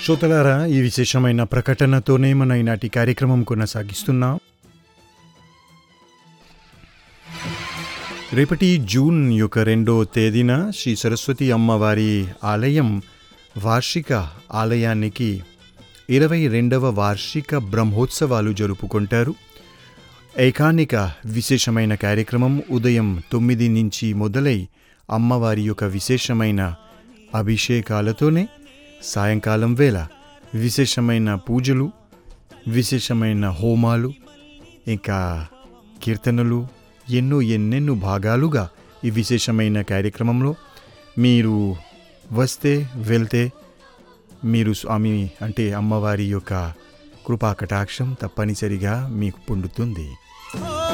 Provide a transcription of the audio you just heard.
శ్రోతలారా ఈ విశేషమైన ప్రకటనతోనే మన ఈనాటి కార్యక్రమం కొనసాగిస్తున్నాం రేపటి జూన్ యొక్క రెండో తేదీన శ్రీ సరస్వతి అమ్మవారి ఆలయం వార్షిక ఆలయానికి ఇరవై రెండవ వార్షిక బ్రహ్మోత్సవాలు జరుపుకుంటారు ఏకానిక విశేషమైన కార్యక్రమం ఉదయం తొమ్మిది నుంచి మొదలై అమ్మవారి యొక్క విశేషమైన అభిషేకాలతోనే సాయంకాలం వేళ విశేషమైన పూజలు విశేషమైన హోమాలు ఇంకా కీర్తనలు ఎన్నో ఎన్నెన్నో భాగాలుగా ఈ విశేషమైన కార్యక్రమంలో మీరు వస్తే వెళ్తే మీరు స్వామి అంటే అమ్మవారి యొక్క కృపా కటాక్షం తప్పనిసరిగా మీకు పొందుతుంది